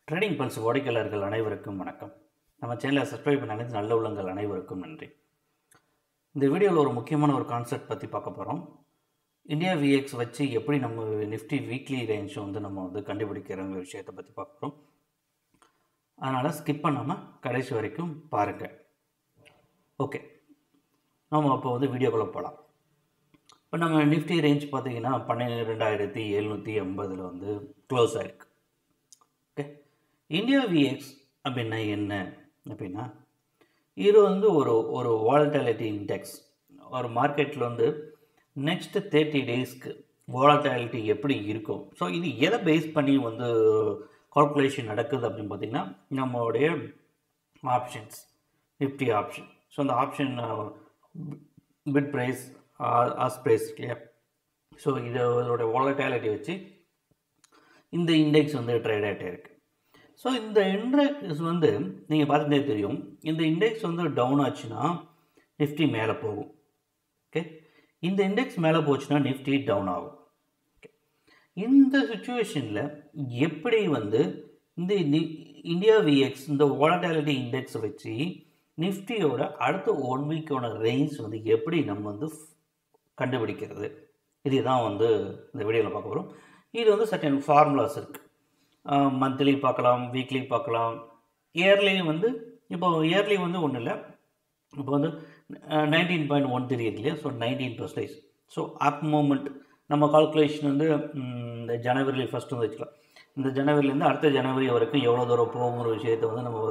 trading pulse வாடிக்கையாளர்கள் அனைவருக்கும் வணக்கம் நம்ம சேனலை சப்ஸ்கிரைப் பண்ண அனைத்து நல்ல உள்ளங்கள் அனைவருக்கும் நன்றி இந்த வீடியோவில் ஒரு முக்கியமான ஒரு கான்செப்ட் பற்றி பார்க்க போகிறோம் இந்தியா விஎக்ஸ் வச்சு எப்படி நம்ம நிஃப்டி வீக்லி ரேஞ்ச் வந்து நம்ம வந்து கண்டுபிடிக்கிறோங்கிற விஷயத்தை பற்றி பார்க்க போகிறோம் அதனால் ஸ்கிப் பண்ணாமல் கடைசி வரைக்கும் பாருங்கள் ஓகே நம்ம அப்போ வந்து வீடியோக்குள்ளே போகலாம் இப்போ நம்ம நிஃப்டி ரேஞ்ச் பார்த்தீங்கன்னா பன்னிரெண்டாயிரத்தி எழுநூற்றி எண்பதில் வந்து க்ளோஸ் ஆயிருக்கு ஓகே இந்தியா விஎக்ஸ் அப்படின்னா என்ன அப்படின்னா இது வந்து ஒரு ஒரு வாலட்டாலிட்டி இண்டெக்ஸ் ஒரு மார்க்கெட்டில் வந்து நெக்ஸ்ட் தேர்ட்டி டேஸ்க்கு வாலட்டாலிட்டி எப்படி இருக்கும் ஸோ இது எதை பேஸ் பண்ணி வந்து கால்குலேஷன் நடக்குது அப்படின்னு பார்த்தீங்கன்னா நம்மளுடைய ஆப்ஷன்ஸ் நிஃப்டி ஆப்ஷன் ஸோ அந்த option bid price ask price இல்லையா ஸோ இதோட வாலட்டாலிட்டி வச்சு இந்த இண்டெக்ஸ் வந்து ட்ரேட் ஆகிட்டே இருக்குது ஸோ இந்த இண்டெக்ஸ் வந்து நீங்கள் பார்த்துட்டே தெரியும் இந்த இண்டெக்ஸ் வந்து டவுன் ஆச்சுன்னா நிஃப்டி மேலே போகும் ஓகே இந்த இண்டெக்ஸ் மேலே போச்சுன்னா நிஃப்டி டவுன் ஆகும் ஓகே இந்த சுச்சுவேஷனில் எப்படி வந்து இந்த இந்தியா விஎக்ஸ் இந்த வாலட்டாலிட்டி இண்டெக்ஸ் வச்சு நிஃப்டியோட அடுத்த ஒன் வீக்கோட ரேஞ்ச் வந்து எப்படி நம்ம வந்து கண்டுபிடிக்கிறது இதுதான் வந்து இந்த வீடியோவில் பார்க்க போகிறோம் இது வந்து சர்டன் ஃபார்முலாஸ் இருக்குது மந்த்லி பார்க்கலாம் வீக்லி பார்க்கலாம் இயர்லி வந்து இப்போ இயர்லி வந்து ஒன்றும் இல்லை இப்போ வந்து நைன்டீன் பாயிண்ட் ஒன் த்ரீ இருக்கு இல்லையா so nineteen percentage so up movement நம்ம கால்குலேஷன் வந்து இந்த ஜனவரி ஃபஸ்ட்டு வந்து வச்சுக்கலாம் இந்த ஜனவரிலேருந்து அடுத்த ஜனவரி வரைக்கும் எவ்வளோ தூரம் போகுங்கிற விஷயத்தை வந்து நம்ம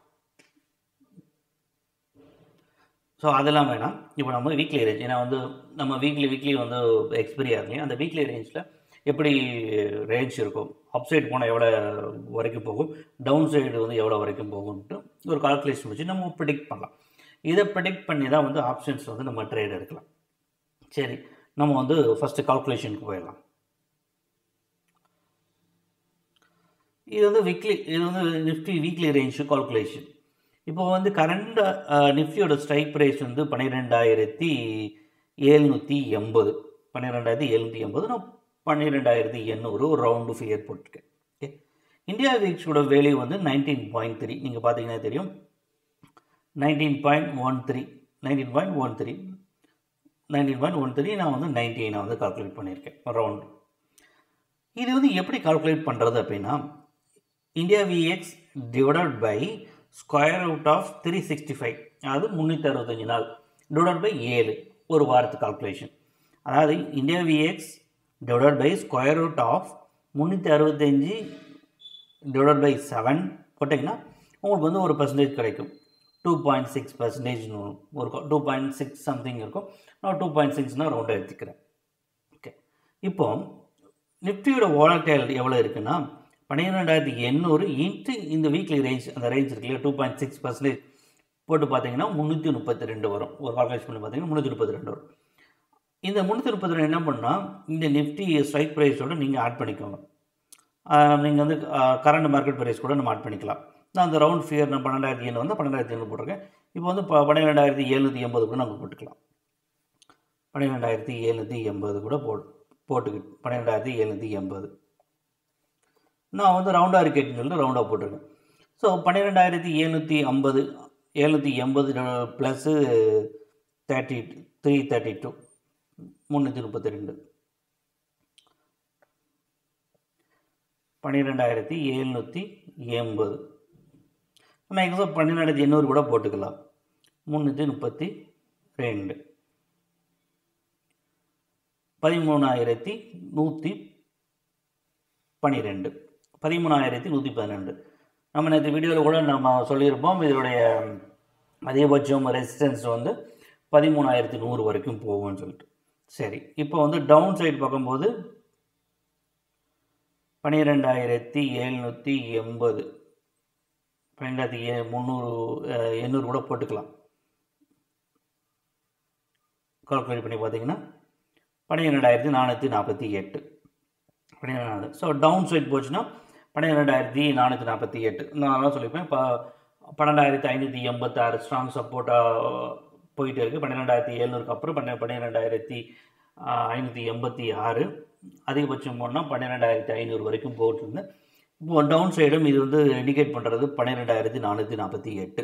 ஸோ அதெல்லாம் வேணாம் இப்போ நம்ம வீக்லி ரேஞ்ச் ஏன்னா வந்து நம்ம வீக்லி வீக்லி வந்து எக்ஸ்பீரி ஆகலையும் அந்த வீக்லி ரேஞ்சில் எப்படி ரேஞ்ச் இருக்கும் அப் சைடு போனால் எவ்வளோ வரைக்கும் போகும் டவுன் சைடு வந்து எவ்வளோ வரைக்கும் போகும்ன்ட்டு ஒரு கால்குலேஷன் வச்சு நம்ம ப்ரிடிக்ட் பண்ணலாம் இதை ப்ரிடிக்ட் பண்ணி தான் வந்து ஆப்ஷன்ஸ் வந்து நம்ம ட்ரேட் எடுக்கலாம் சரி நம்ம வந்து ஃபஸ்ட்டு கால்குலேஷனுக்கு போயிடலாம் இது வந்து வீக்லி இது வந்து நிஃப்டி வீக்லி ரேஞ்சு கால்குலேஷன் இப்போ வந்து கரண்ட் நிஃப்டியோட ஸ்ட்ரைக் ப்ரைஸ் வந்து பன்னிரெண்டாயிரத்தி எழுநூற்றி எண்பது பன்னிரெண்டாயிரத்தி எழுநூற்றி எண்பது நான் பன்னிரெண்டாயிரத்தி எண்ணூறு ஒரு ரவுண்டு ஃபிகர் போட்டிருக்கேன் ஓகே இந்தியா வீக்ஸோட வேல்யூ வந்து நைன்டீன் பாயிண்ட் த்ரீ நீங்கள் பார்த்தீங்கன்னா தெரியும் nineteen point one three nineteen point one three nineteen point one three நான் வந்து நைன்டீனை வந்து கால்குலேட் பண்ணியிருக்கேன் ரவுண்டு இது வந்து எப்படி கால்குலேட் பண்ணுறது அப்படின்னா India VIX divided by square root of three sixty five அதாவது முந்நூற்றி அறுபத்தஞ்சு நாள் டிவைடட் பை ஏழு ஒரு வாரத்து கால்குலேஷன் அதாவது India VIX divided by square root of முந்நூற்றி அறுபத்தஞ்சி டிவைடட் பை செவன் போட்டிங்கன்னா உங்களுக்கு வந்து ஒரு பர்சன்டேஜ் கிடைக்கும் டூ பாயிண்ட் சிக்ஸ் பர்சன்டேஜ்னு ஒரு டூ பாயிண்ட் சிக்ஸ் சம்திங் இருக்கும் நான் டூ பாயிண்ட் சிக்ஸ்னால் ரவுண்டாக எடுத்துக்கிறேன் ஓகே இப்போ நிஃப்டியோட வாலட்டைல் எவ்வளோ இருக்குன்னா பன்னிரெண்டாயிரத்தி எண்ணூறு இன்ட்டு இந்த வீக்லி ரேஞ்ச் அந்த ரேஞ்ச் இருக்கு இல்லையா டூ பாயிண்ட் சிக்ஸ் பர்சன்டேஜ் போட்டு பார்த்தீங்கன்னா முந்நூற்றி முப்பத்தி ரெண்டு வரும் ஒரு கால்குலேஷன் பண்ணி பார்த்தீங்கன்னா முந்நூற்றி முப்பத்தி ரெண்டு வரும் இந்த முந்நூற்றி முப்பத்தி ரெண்டு என்ன பண்ணால் இந்த நிஃப்டி ஸ்ட்ரைக் ப்ரைஸோடு நீங்கள் ஆட் பண்ணிக்கோங்க நீங்கள் வந்து கரண்ட் மார்க்கெட் ப்ரைஸ் கூட நம்ம ஆட் பண்ணிக்கலாம் நான் அந்த ரவுண்ட் ஃபியர் நான் பன்னெண்டாயிரத்தி ஏழு வந்து பன்னெண்டாயிரத்தி ஏழு போட்டிருக்கேன் இப்போ வந்து இப்போ பன்னிரெண்டாயிரத்தி எழுநூற்றி எண்பது கூட நம்ம போட்டுக்கலாம் பன்னிரெண்டாயிரத்தி எழுநூற்றி எண்பது கூட போட் போட்டுக்கிட்டு பன்னிரெண்டாயிரத்தி எழுநூற்றி எண்பது நான் வந்து ரவுண்டாக இருக்கேன்னு சொல்லிட்டு ரவுண்டாக போட்டிருக்கேன் ஸோ பன்னிரெண்டாயிரத்தி எழுநூற்றி ஐம்பது எழுநூற்றி எண்பது plus thirty three thirty two முந்நூற்றி முப்பத்தி ரெண்டு பன்னிரெண்டாயிரத்தி எழுநூற்றி எண்பது நம்ம எக்ஸாம் பன்னிரெண்டாயிரத்தி எண்ணூறு கூட போட்டுக்கலாம் முந்நூற்றி முப்பத்தி ரெண்டு பதிமூணாயிரத்தி நூற்றி பன்னிரெண்டு பதிமூணாயிரத்தி நூற்றி பன்னெண்டு நம்ம நேற்று வீடியோவில் கூட நம்ம சொல்லியிருப்போம் இதனுடைய அதிகபட்சம் ரெசிஸ்டன்ஸ் வந்து பதிமூணாயிரத்தி நூறு வரைக்கும் போகும்னு சொல்லிட்டு சரி இப்போ வந்து டவுன் சைடு பார்க்கும்போது பன்னிரெண்டாயிரத்தி எழுநூற்றி எண்பது பன்னெண்டாயிரத்தி ஏ முந்நூறு எண்ணூறு கூட போட்டுக்கலாம் கால்குலேட் பண்ணி பார்த்தீங்கன்னா பன்னிரெண்டாயிரத்தி நானூற்றி நாற்பத்தி எட்டு பன்னிரெண்டு ஸோ டவுன் சைட் போச்சுன்னா பன்னிரெண்டாயிரத்தி நானூற்றி நாற்பத்தி எட்டு நான் சொல்லியிருப்பேன் இப்போ பன்னெண்டாயிரத்தி ஐநூற்றி எண்பத்தாறு ஸ்ட்ராங் சப்போர்ட்டாக போயிட்டு இருக்குது பன்னிரெண்டாயிரத்தி எழுநூறுக்கு அப்புறம் பன்ன பன்னிரெண்டாயிரத்தி ஐநூற்றி எண்பத்தி ஆறு அதிகபட்சம் போனால் பன்னிரெண்டாயிரத்தி ஐநூறு வரைக்கும் போட்டிருந்தேன் இப்போ டவுன் சைடும் இது வந்து இண்டிகேட் பண்ணுறது பன்னிரெண்டாயிரத்தி நானூற்றி நாற்பத்தி எட்டு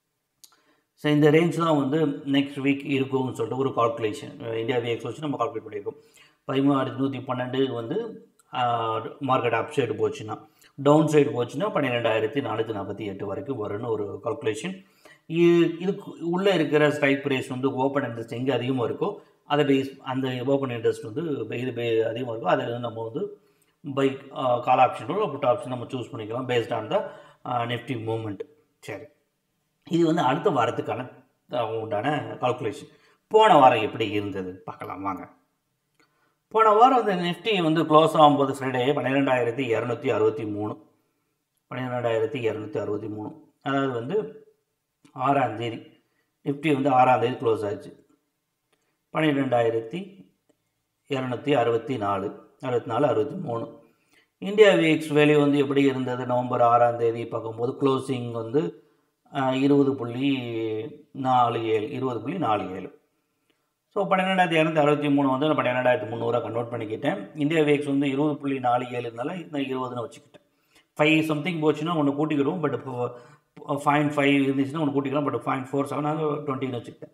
ஸோ இந்த ரேஞ்ச் தான் வந்து நெக்ஸ்ட் வீக் இருக்கும்னு சொல்லிட்டு ஒரு கால்குலேஷன் இந்தியா விஎக்ஸ் வச்சு நம்ம கால்குலேட் பண்ணியிருக்கோம் பதிமூணாயிரத்தி நூற்றி பன்னெண்டு வந்து மார்க்கெட் அப் சைடு போச்சுன்னா டவுன் சைடு போச்சுன்னா பன்னிரெண்டாயிரத்தி நானூற்றி நாற்பத்தி எட்டு வரைக்கும் வரும்னு ஒரு கால்குலேஷன் இது இதுக்கு உள்ளே இருக்கிற ஸ்ட்ரைக் ப்ரைஸ் வந்து ஓப்பன் இன்ட்ரெஸ்ட் எங்கே அதிகமாக இருக்கோ அதை பேஸ் அந்த ஓப்பன் இன்ட்ரெஸ்ட் வந்து இது பே அதிகமாக இருக்கும் அதில் வந்து நம்ம வந்து பை கால் ஆப்ஷனோ புட் ஆப்ஷன் நம்ம சூஸ் பண்ணிக்கலாம் based on the Nifty movement சரி இது வந்து அடுத்த வாரத்துக்கான அஹ், உண்டான கால்குலேஷன் போன வாரம் எப்படி இருந்தது பார்க்கலாம் வாங்க போன வாரம் வந்து நிஃப்டி வந்து க்ளோஸ் ஆகும்போது ஃப்ரைடே பன்னிரெண்டாயிரத்தி இரநூத்தி அறுபத்தி மூணு பன்னிரெண்டாயிரத்தி இரநூத்தி அறுபத்தி மூணு அதாவது வந்து ஆறாம் தேதி நிஃப்டி வந்து ஆறாம் தேதி க்ளோஸ் ஆச்சு பன்னிரெண்டாயிரத்தி இரநூத்தி அறுபத்தி நாலு அறுபத்தி நாலு அறுபத்தி மூணு இந்தியா விஎக்ஸ் வேல்யூ வந்து எப்படி இருந்தது நவம்பர் ஆறாம் தேதி பார்க்கும்போது க்ளோசிங் வந்து அஹ், இருபது புள்ளி நாலு ஏழு இருபது புள்ளி நாலு ஏழு ஸோ பன்னிரெண்டாயிரத்தி இரநூத்தி அறுபத்தி மூணு வந்து நான் பன்னிரெண்டாயிரத்தி முந்நூறாக கன்வெர்ட் பண்ணிக்கிட்டேன் இந்தியா விஎக்ஸ் வந்து இருபது புள்ளி நாலு ஏழு இருந்தாலும் இந்த இருபதுன்னு வச்சுக்கிட்டேன் ஃபைவ் சம்திங் போச்சுன்னா ஒன்று கூட்டிக்கிடுவோம் பட் இப்போ ஃபைன் ஃபைவ் இருந்துச்சுன்னா ஒன்று கூட்டிக்கலாம் பட் ஃபைன் ஃபோர் செவன் டுவெண்ட்டின்னு வச்சுக்கிட்டேன்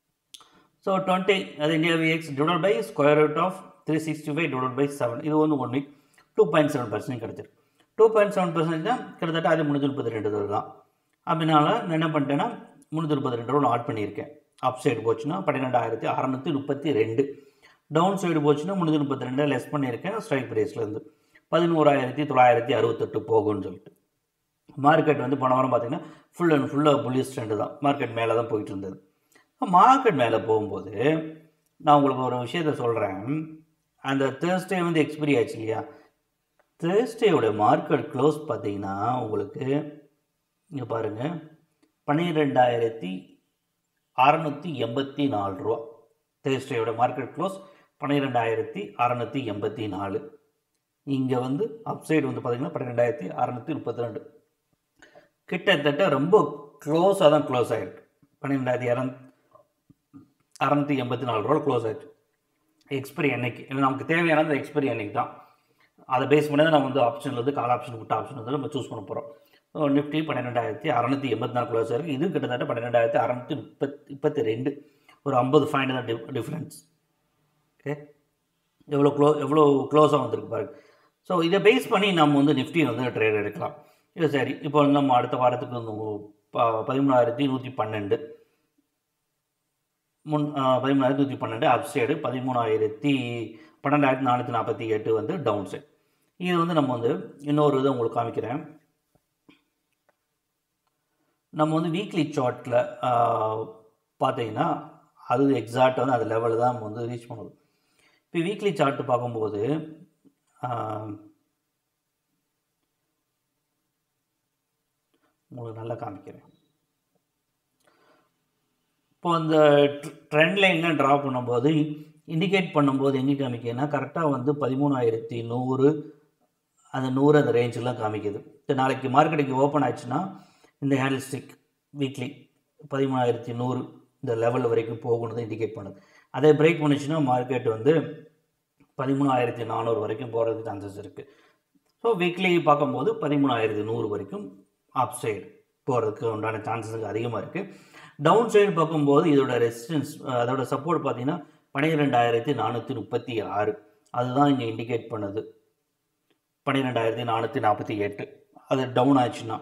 ஸோ டுவெண்ட்டி அது India VIX divide by square root of three sixty five divide by seven இது வந்து one week two point seven percent கிடச்சிருக்கு டூ பாயிண்ட் செவன் பர்சன்ட் தான் கிட்டத்தட்ட அது முந்நூற்றி முப்பத்தி ரெண்டு தடவை தான் அப்படினால நான் என்ன பண்ணிட்டேன்னா முந்நூற்றி முப்பத்தி ரெண்டு ரூபா ஆட் பண்ணியிருக்கேன் அப் சைடு போச்சுன்னா பன்னிரெண்டாயிரத்தி அறநூற்றி முப்பத்தி ரெண்டு டவுன் சைடு போச்சுன்னா முந்நூற்றி முப்பத்தி ரெண்டு லெஸ் பண்ணியிருக்கேன் ஸ்ட்ரைக் ப்ரைஸ்லேருந்து பதினோராயிரத்தி தொள்ளாயிரத்தி அறுபத்தெட்டு போகும்னு சொல்லிட்டு மார்க்கெட் வந்து போன வாரம் பார்த்தீங்கன்னா ஃபுல் அண்ட் ஃபுல்லாக புல்லிஸ் ட்ரெண்டு தான் மார்க்கெட் மேலே தான் போயிட்டு இருந்தது மார்க்கெட் மேலே போகும்போது நான் உங்களுக்கு ஒரு விஷயத்த சொல்கிறேன் அந்த தேர்ஸ்டே வந்து எக்ஸ்பிரி ஆச்சு இல்லையா தேர்ஸ்டேயோட மார்க்கெட் க்ளோஸ் பார்த்தீங்கன்னா உங்களுக்கு இங்கே பாருங்கள் பன்னிரெண்டாயிரத்தி அறநூற்றி எண்பத்தி நாலு ரூபா தேர்ஸ்டேயோட மார்க்கெட் க்ளோஸ் பன்னிரெண்டாயிரத்தி அறநூற்றி எண்பத்தி நாலு இங்கே வந்து அப்சைடு வந்து பார்த்தீங்கன்னா பன்னிரெண்டாயிரத்தி அறநூற்றி முப்பத்தி ரெண்டு கிட்டத்தட்ட ரொம்ப க்ளோஸாக தான் க்ளோஸ் ஆகிருக்கு பன்னிரெண்டாயிரத்தி இரநூ அறநூற்றி எண்பத்தி நாலு ரூபா க்ளோஸ் ஆயிடுச்சு எக்ஸ்பைரி என்னைக்கு ஏன்னா நமக்கு தேவையானது எக்ஸ்பைரி அன்னைக்கு தான் அதை பேஸ் பண்ணி தான் நம்ம வந்து ஆப்ஷனில் வந்து கால் ஆப்ஷன் விட்ட ஆப்ஷன் வந்து நம்ம சூஸ் பண்ண போகிறோம் நிஃப்டி பன்னிரெண்டாயிரத்தி அறநூற்றி எண்பத்தி நாலு க்ளோஸ் இருக்குது இது கிட்டத்தட்ட பன்னிரெண்டாயிரத்தி அறநூற்றி முப்பத் முப்பத்தி ரெண்டு ஒரு ஐம்பது ஃபைண்ட் தான் டிஃப் டிஃப்ரென்ஸ் ஓகே எவ்வளோ க்ளோ எவ்வளோ க்ளோஸாக வந்திருக்கு பாருங்க ஸோ இதை பேஸ் பண்ணி நம்ம வந்து நிஃப்டி வந்து ட்ரேட் எடுக்கலாம் இது சரி இப்போ வந்து நம்ம அடுத்த வாரத்துக்கு வந்து ப- பதிமூணாயிரத்தி நூற்றி பன்னெண்டு முன் பதிமூணாயிரத்தி நூற்றி பன்னெண்டு அப் சைடு பதிமூணாயிரத்தி பன்னெண்டாயிரத்தி நானூற்றி நாற்பத்தி எட்டு வந்து டவுன் சைடு இது வந்து நம்ம வந்து இன்னொரு இதை உங்களுக்கு காமிக்கிறேன் நம்ம வந்து வீக்லி சார்ட்டில் பார்த்தீங்கன்னா அது எக்ஸாக்டாக வந்து அந்த லெவலில் தான் நம்ம வந்து ரீச் பண்ணுது இப்போ வீக்லி சார்ட் பார்க்கும்போது ஆஹ், உங்களுக்கு நல்லா காமிக்கிறேன் இப்போ அந்த ட்ரெண்ட் லைன்லாம் ட்ரா பண்ணும்போது இண்டிகேட் பண்ணும்போது எங்கே காமிக்குதுன்னா கரெக்டாக வந்து பதிமூணாயிரத்தி நூறு அந்த நூறு அந்த ரேஞ்செலாம் காமிக்குது இப்போ நாளைக்கு மார்க்கெட்டுக்கு ஓப்பன் ஆச்சுன்னா இந்த ஹேண்டில் ஸ்டிக் வீக்லி பதிமூணாயிரத்தி நூறு இந்த லெவல் வரைக்கும் போகணுன்னு இண்டிகேட் பண்ணுது அதை பிரேக் பண்ணுச்சுன்னா மார்க்கெட் வந்து பதிமூணாயிரத்தி நானூறு வரைக்கும் போகிறதுக்கு சான்சஸ் இருக்குது ஸோ வீக்லி பார்க்கும்போது பதிமூணாயிரத்தி நூறு வரைக்கும் அப் சைடு போகிறதுக்கு உண்டான சான்சஸ் அதிகமாக இருக்குது டவுன் சைடு பார்க்கும்போது இதோட ரெசிஸ்டன்ஸ் அதோட சப்போர்ட் பார்த்தீங்கன்னா பன்னிரெண்டாயிரத்தி நானூற்றி முப்பத்தி ஆறு அதுதான் இங்கே இண்டிகேட் பண்ணுது பன்னிரெண்டாயிரத்தி நானூற்றி நாற்பத்தி எட்டு அது டவுன் ஆச்சுன்னா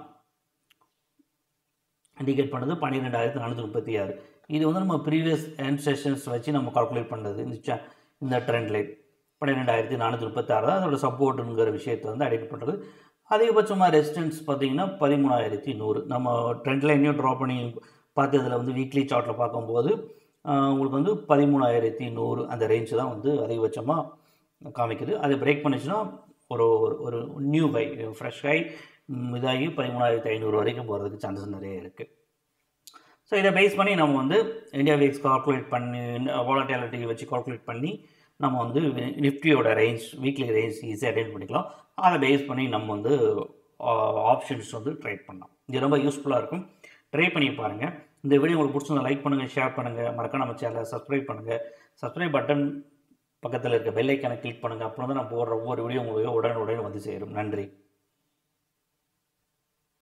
இண்டிகேட் பண்ணது பன்னிரெண்டாயிரத்தி நானூற்றி முப்பத்தி ஆறு இது வந்து நம்ம ப்ரீவியஸ் எண்ட் செஷன்ஸ் வச்சு நம்ம கால்குலேட் பண்ணுறது இந்த cha- இந்த ட்ரெண்ட் லைன் பன்னிரெண்டாயிரத்தி நானூற்றி முப்பத்தாறு தான் அதோட சப்போர்ட்டுங்கிற விஷயத்தை வந்து ஐடென்டி பண்ணுறது அதிகபட்சமாக ரெசிஸ்டன்ஸ் பார்த்தீங்கன்னா பதிமூணாயிரத்தி நூறு நம்ம ட்ரெண்ட் லைனையும் ட்ரா பண்ணி பார்த்ததுல வந்து வீக்லி சார்ட்டில் பார்க்கும்போது ஆஹ், உங்களுக்கு வந்து பதிமூணாயிரத்தி நூறு அந்த ரேஞ்சு தான் வந்து அதிகபட்சமாக காமிக்குது அதை பிரேக் பண்ணிச்சுன்னா ஒரு ஒரு- ஒரு நியூ ஹை ஃப்ரெஷ் ஹை இதாகி பதிமூணாயிரத்தி ஐநூறு வரைக்கும் போகிறதுக்கு சான்சஸ் நிறைய இருக்குது ஸோ இதை பேஸ் பண்ணி நம்ம வந்து இந்தியா வீக்ஸ் கால்குலேட் பண்ணி வாலட்டிலிட்டி வச்சு கால்குலேட் பண்ணி நம்ம வந்து நிஃப்டியோட ரேஞ்ச் வீக்லி ரேஞ்ச் ஈஸியாக அட்டைன் பண்ணிக்கலாம் அதை பேஸ் பண்ணி நம்ம வந்து ஆப்ஷன்ஸ் வந்து ட்ரேட் பண்ணலாம் இது ரொம்ப யூஸ்ஃபுல்லாக இருக்கும் ட்ரை பண்ணி பாருங்கள் இந்த வீடியோ உங்களுக்கு பிடிச்சிருந்தா லைக் பண்ணுங்கள் ஷேர் பண்ணுங்கள் மறக்காம நம்ம சேனலை சப்ஸ்கிரைப் பண்ணுங்கள் சப்ஸ்கிரைப் பட்டன் பக்கத்தில் இருக்க பெல் ஐக்கானை கிளிக் பண்ணுங்கள் அப்புறம் தான் நான் போடுற ஒவ்வொரு வீடியோ உங்களுக்கு உடனுடன் வந்து சேரும் நன்றி